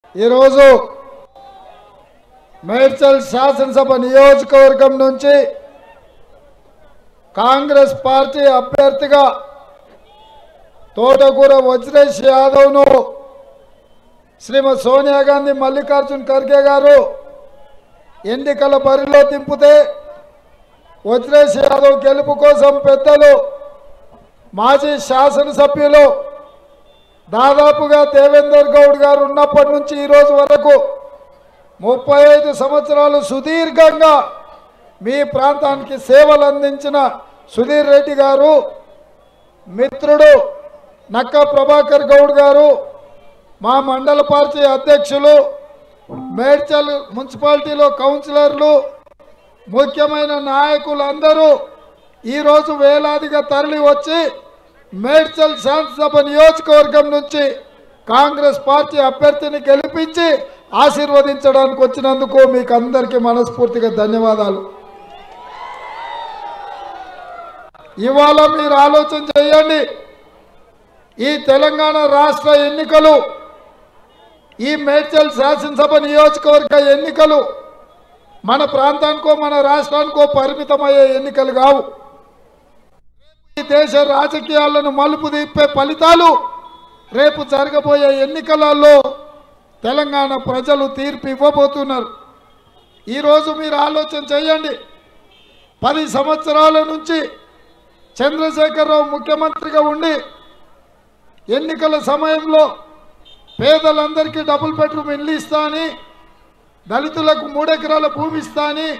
ఈరోజు మేడ్చల్ శాసనసభ నియోజకవర్గం నుంచి కాంగ్రెస్ పార్టీ అభ్యర్థిగా తోటకూర వజ్రేష్ యాదవ్ను శ్రీమతి సోనియా గాంధీ మల్లికార్జున్ ఖర్గే గారు ఎన్నికల బరిలో దింపితే వజ్రేష్ యాదవ్ గెలుపు కోసం పెద్దలు మాజీ శాసనసభ్యులు దాదాపుగా దేవేందర్ గౌడ్ గారు ఉన్నప్పటి నుంచి ఈ రోజు వరకు ముప్పై ఐదు సంవత్సరాలు సుదీర్ఘంగా మీ ప్రాంతానికి సేవలు అందించిన సుధీర్ రెడ్డి గారు మిత్రుడు నక్క ప్రభాకర్ గౌడ్ గారు మా మండల పార్టీ అధ్యక్షులు మేడ్చల్ మున్సిపాలిటీలో కౌన్సిలర్లు ముఖ్యమైన నాయకులందరూ ఈరోజు వేలాదిగా తరలి వచ్చి మేడ్చల్ శాసనసభ నియోజకవర్గం నుంచి కాంగ్రెస్ పార్టీ అభ్యర్థిని గెలిపించి ఆశీర్వదించడానికి వచ్చినందుకు మీకు అందరికీ మనస్ఫూర్తిగా ధన్యవాదాలు ఇవాళ మీరు ఆలోచన చేయండి ఈ తెలంగాణ రాష్ట్ర ఎన్నికలు ఈ మేడ్చల్ శాసనసభ నియోజకవర్గ ఎన్నికలు మన ప్రాంతానికో మన రాష్ట్రానికో పరిమితమయ్యే ఎన్నికలు కావు ఈ దేశ రాజకీయాలను మలుపు తిప్పే ఫలితాలు రేపు జరగబోయే ఎన్నికలలో తెలంగాణ ప్రజలు తీర్పు ఇవ్వబోతున్నారు ఈరోజు మీరు ఆలోచన చేయండి పది సంవత్సరాల నుంచి చంద్రశేఖరరావు ముఖ్యమంత్రిగా ఉండి ఎన్నికల సమయంలో పేదలందరికీ డబుల్ బెడ్రూమ్ ఇల్లు ఇస్తా అని దళితులకు మూడెకరాల భూమి ఇస్తా అని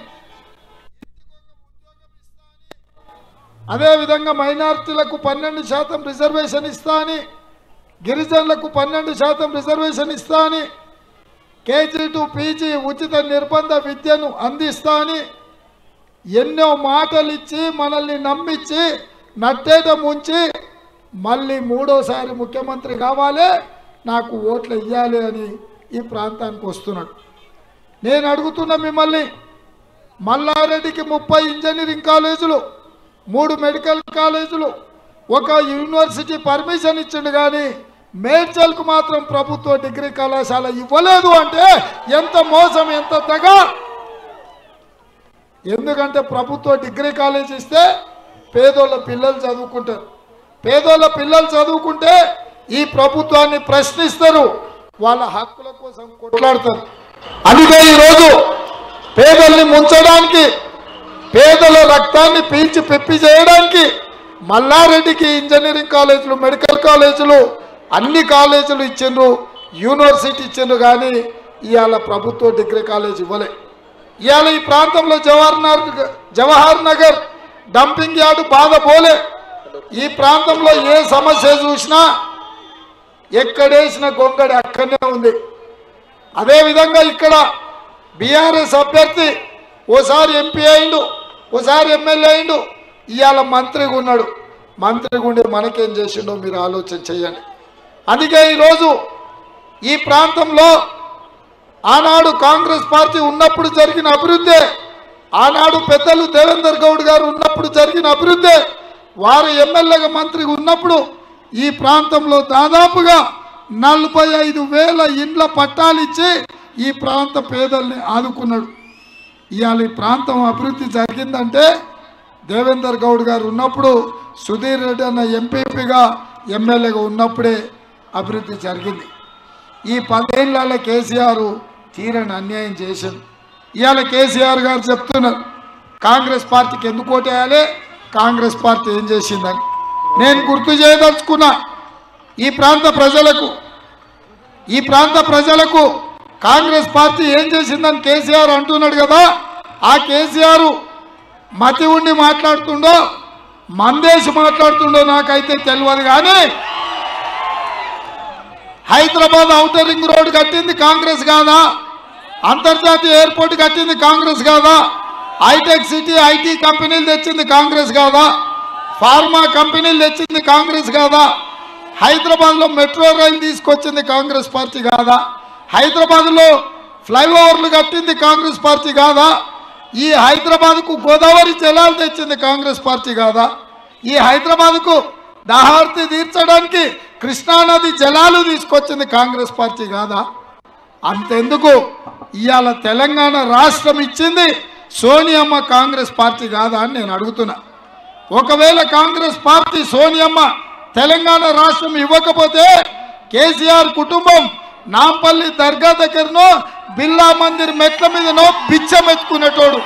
అదేవిధంగా మైనార్టీలకు పన్నెండు శాతం రిజర్వేషన్ ఇస్తా అని గిరిజనులకు పన్నెండు శాతం రిజర్వేషన్ ఇస్తా అని కేజీ టు పీజీ ఉచిత నిర్బంధ విద్యను అందిస్తా అని ఎన్నో మాటలు ఇచ్చి మనల్ని నమ్మించి నట్టేట ముంచి మళ్ళీ మూడోసారి ముఖ్యమంత్రి కావాలి నాకు ఓట్లు ఇవ్వాలి అని ఈ ప్రాంతానికి వస్తున్నాడు నేను అడుగుతున్న మిమ్మల్ని మల్లారెడ్డికి ముప్పై ఇంజనీరింగ్ కాలేజీలు మూడు మెడికల్ కాలేజీలు ఒక యూనివర్సిటీ పర్మిషన్ ఇచ్చిండు కానీ మేడ్చల్కు మాత్రం ప్రభుత్వ డిగ్రీ కళాశాల ఇవ్వలేదు అంటే ఎంత మోసం ఎంత తెగ ఎందుకంటే ప్రభుత్వ డిగ్రీ కాలేజ్ ఇస్తే పేదోళ్ళ పిల్లలు చదువుకుంటారు పేదోళ్ళ పిల్లలు చదువుకుంటే ఈ ప్రభుత్వాన్ని ప్రశ్నిస్తారు వాళ్ళ హక్కుల కోసం కొట్లాడతారు అందుకే ఈరోజు పేదల్ని ముంచడానికి పేదల రక్తాన్ని పీల్చి పెప్పి చేయడానికి మల్లారెడ్డికి ఇంజనీరింగ్ కాలేజీలు మెడికల్ కాలేజీలు అన్ని కాలేజీలు ఇచ్చిండ్రు యూనివర్సిటీ ఇచ్చిండ్రు కానీ ఇవాళ ప్రభుత్వ డిగ్రీ కాలేజ్ ఇవ్వలే ఇవాళ ఈ ప్రాంతంలో జవహర్ నగర్ జవహర్ నగర్ డంపింగ్ యార్డు బాధ పోలే ఈ ప్రాంతంలో ఏ సమస్య చూసినా ఎక్కడేసిన గొంగడి అక్కడనే ఉంది అదేవిధంగా ఇక్కడ బీఆర్ఎస్ అభ్యర్థి ఓసారి ఎంపీ అయిండు ఓసారి ఎమ్మెల్యే అయిండు ఇవాళ మంత్రిగా ఉన్నాడు మంత్రిగా ఉండి మనకేం చేసిండో మీరు ఆలోచన చేయండి అందుకే ఈరోజు ఈ ప్రాంతంలో ఆనాడు కాంగ్రెస్ పార్టీ ఉన్నప్పుడు జరిగిన అభివృద్ధి ఆనాడు పెద్దలు దేవేందర్ గౌడ్ గారు ఉన్నప్పుడు జరిగిన అభివృద్ధి వారు ఎమ్మెల్యేగా మంత్రిగా ఉన్నప్పుడు ఈ ప్రాంతంలో దాదాపుగా నలభై ఐదు వేల ఇండ్ల పట్టాలు ఇచ్చి ఈ ప్రాంత పేదల్ని ఆదుకున్నాడు ఇవాళ ఈ ప్రాంతం అభివృద్ధి జరిగిందంటే దేవేందర్ గౌడ్ గారు ఉన్నప్పుడు సుధీర్ రెడ్డి అన్న ఎంపీపీగా ఎమ్మెల్యేగా ఉన్నప్పుడే అభివృద్ధి జరిగింది ఈ పదేళ్ల కేసీఆర్ తీరని అన్యాయం చేశాడు ఇవాళ కేసీఆర్ గారు చెప్తున్నారు కాంగ్రెస్ పార్టీకి ఎందుకు ఓటేయాలి కాంగ్రెస్ పార్టీ ఏం చేసిందని నేను గుర్తు చేయదలుచుకున్నా ఈ ప్రాంత ప్రజలకు ఈ ప్రాంత ప్రజలకు కాంగ్రెస్ పార్టీ ఏం చేసిందని కేసీఆర్ అంటున్నాడు కదా ఆ కేసీఆర్ మతి ఉండి మాట్లాడుతుండో మందేసి మాట్లాడుతుండో నాకైతే తెలియదు కానీ హైదరాబాద్ ఔటర్ రింగ్ రోడ్ కట్టింది కాంగ్రెస్ కాదా అంతర్జాతీయ ఎయిర్పోర్ట్ కట్టింది కాంగ్రెస్ కాదా హైటెక్ సిటీ ఐటీ కంపెనీలు తెచ్చింది కాంగ్రెస్ కాదా ఫార్మా కంపెనీలు తెచ్చింది కాంగ్రెస్ కాదా హైదరాబాద్లో మెట్రో రైలు తీసుకొచ్చింది కాంగ్రెస్ పార్టీ కాదా హైదరాబాద్లో ఫ్లైఓవర్లు కట్టింది కాంగ్రెస్ పార్టీ కాదా ఈ హైదరాబాద్కు గోదావరి జలాలు తెచ్చింది కాంగ్రెస్ పార్టీ కాదా ఈ హైదరాబాద్కు దాహార్తి తీర్చడానికి కృష్ణానది జలాలు తీసుకొచ్చింది కాంగ్రెస్ పార్టీ కాదా అంతెందుకు ఇవాళ తెలంగాణ రాష్ట్రం ఇచ్చింది సోనియమ్మ కాంగ్రెస్ పార్టీ కాదా అని నేను అడుగుతున్నా ఒకవేళ కాంగ్రెస్ పార్టీ సోనియమ్మ తెలంగాణ రాష్ట్రం ఇవ్వకపోతే కేసీఆర్ కుటుంబం నాంపల్లి దర్గా దగ్గరనో బిర్లా మందిర్ మెట్ల మీదనో బిచ్చం ఎత్తుకునేటోడు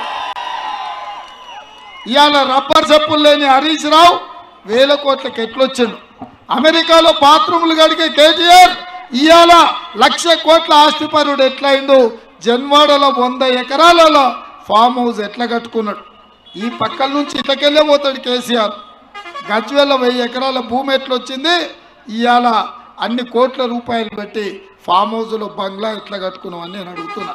ఇవాళ రబ్బర్ చెప్పులు లేని హరీష్ రావు వేల కోట్లకి ఎట్లొచ్చిండు అమెరికాలో బాత్రూములు కడిగే కేటీఆర్ ఇవాళ లక్ష కోట్ల ఆస్తిపరుడు ఎట్లయిండు జన్వాడలో వంద ఎకరాలలో ఫామ్ హౌస్ ఎట్లా కట్టుకున్నాడు ఈ పక్కల నుంచి ఇటకెళ్ళే పోతాడు కేసీఆర్ గజ్వేల వెయ్యి ఎకరాల భూమి ఎట్లొచ్చింది ఇవాళ అన్ని కోట్ల రూపాయలు పెట్టి ఫామ్ హౌస్లో బంగ్లా ఎట్లా కట్టుకున్నావు అని నేను అడుగుతున్నా